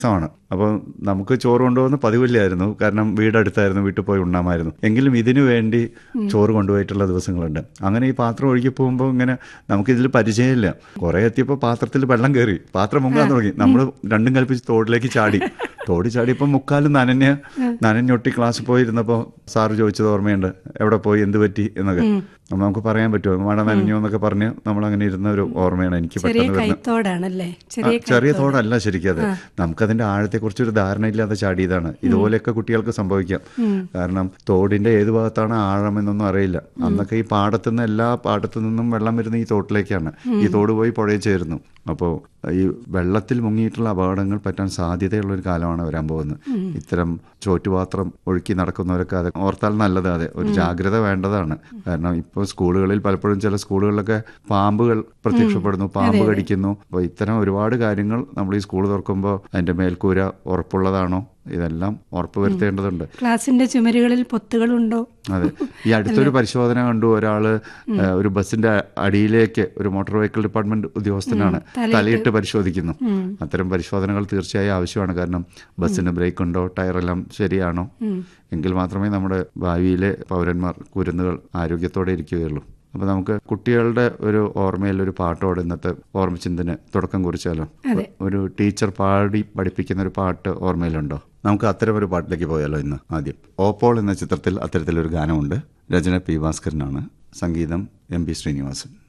ആണ് അപ്പോൾ നമുക്ക് ചോറ് കൊണ്ടുപോകുന്ന പതിവില്ലായിരുന്നു കാരണം വീടടുത്തായിരുന്നു വീട്ടിൽ പോയി ഉണ്ണാമായിരുന്നു എങ്കിലും ഇതിനു വേണ്ടി ചോറ് കൊണ്ടുപോയിട്ടുള്ള ദിവസങ്ങളുണ്ട് അങ്ങനെ ഈ പാത്രം ഒഴുകി പോകുമ്പോൾ ഇങ്ങനെ നമുക്കിതിൽ പരിചയമില്ല കുറേ എത്തിയപ്പോൾ പാത്രത്തിൽ വെള്ളം കയറി പാത്രം മുങ്ങാൻ തുടങ്ങി നമ്മൾ രണ്ടും കൽപ്പിച്ച് തോടിലേക്ക് ചാടി തോടി ചാടിയപ്പോൾ മുക്കാലും നനഞ്ഞ് നനഞ്ഞൊട്ടി ക്ലാസ്സിൽ പോയിരുന്നപ്പോൾ സാറ് ചോദിച്ചത് ഓർമ്മയുണ്ട് എവിടെ പോയി എന്ത് പറ്റി എന്നൊക്കെ അപ്പോൾ നമുക്ക് പറയാൻ പറ്റുമോ മഴ നനഞ്ഞു എന്നൊക്കെ പറഞ്ഞ് നമ്മൾ അങ്ങനെ ഇരുന്ന ഒരു ഓർമ്മയാണ് എനിക്ക് ചെറിയ പെട്ടെന്ന് വരുന്നത് കൈത്തോടാണല്ലേ ആ, ചെറിയ ചെറിയ തോടല്ല ശരിക്കും അത് നമുക്കതിന്റെ ആഴത്തെക്കുറിച്ച് ഒരു ധാരണയില്ലാതെ ചാടിയതാണ് ഇതുപോലെയൊക്കെ കുട്ടികൾക്ക് സംഭവിക്കാം കാരണം തോടിന്റെ ഏത് ഭാഗത്താണ് ആഴം എന്നൊന്നും അറിയില്ല അന്നൊക്കെ ഈ പാടത്തുനിന്ന് എല്ലാ പാടത്തു നിന്നും വെള്ളം വരുന്ന ഈ തോട്ടിലേക്കാണ് ഈ തോട് പോയി പുഴയിൽ ചേരുന്നു അപ്പോൾ ഈ വെള്ളത്തിൽ മുങ്ങിയിട്ടുള്ള അപകടങ്ങൾ പറ്റാൻ സാധ്യതയുള്ള ഒരു കാലമാണ് വരാൻ പോകുന്നത് ഇത്തരം ചോറ്റുപാത്രം ഒഴുക്കി നടക്കുന്നവരൊക്കെ അത് ഓർത്താൽ നല്ലത് അതെ ഒരു ജാഗ്രത വേണ്ടതാണ് കാരണം ഇപ്പോൾ സ്കൂളുകളിൽ പലപ്പോഴും ചില സ്കൂളുകളിലൊക്കെ പാമ്പുകൾ പ്രത്യക്ഷപ്പെടുന്നു പാമ്പ് കടിക്കുന്നു അപ്പോൾ ഇത്തരം ഒരുപാട് കാര്യങ്ങൾ നമ്മൾ ഈ സ്കൂൾ തുറക്കുമ്പോൾ അതിന്റെ മേൽക്കൂര ഉറപ്പുള്ളതാണോ ഇതെല്ലാം ഉറപ്പ് വരുത്തേണ്ടതുണ്ട് ക്ലാസിന്റെ ചുമരുകളിൽ പൊത്തുകളുണ്ടോ അതെ ഈ അടുത്തൊരു പരിശോധന കണ്ടു ഒരാള് ഏഹ്, ഒരു ബസിന്റെ അടിയിലേക്ക് ഒരു മോട്ടോർ വെഹിക്കിൾ ഡിപ്പാർട്ട്മെന്റ് ഉദ്യോഗസ്ഥനാണ് തലയിട്ട് പരിശോധിക്കുന്നു അത്തരം പരിശോധനകൾ തീർച്ചയായും ആവശ്യമാണ് കാരണം ബസ്സിന് ബ്രേക്ക് ഉണ്ടോ ടയറെല്ലാം ശരിയാണോ എങ്കിൽ മാത്രമേ നമ്മുടെ ഭാവിയിലെ പൗരന്മാർ കുരുന്നുകൾ ആരോഗ്യത്തോടെ ഇരിക്കുകയുള്ളൂ അപ്പൊ നമുക്ക് കുട്ടികളുടെ ഒരു ഓർമ്മയിൽ ഒരു പാട്ടോട് ഇന്നത്തെ ഓർമ്മച്ചിന്തിന് തുടക്കം കുറിച്ചാലോ അതെ. ഒരു ടീച്ചർ പാടി പഠിപ്പിക്കുന്ന ഒരു പാട്ട് ഓർമ്മയിലുണ്ടോ നമുക്ക് അത്തരം ഒരു പാട്ടിലേക്ക് പോയാലോ ഇന്ന് ആദ്യം ഓപ്പോൾ എന്ന ചിത്രത്തിൽ അത്തരത്തിലൊരു ഗാനമുണ്ട് രചന പി ഭാസ്കരനാണ് സംഗീതം എം പി ശ്രീനിവാസൻ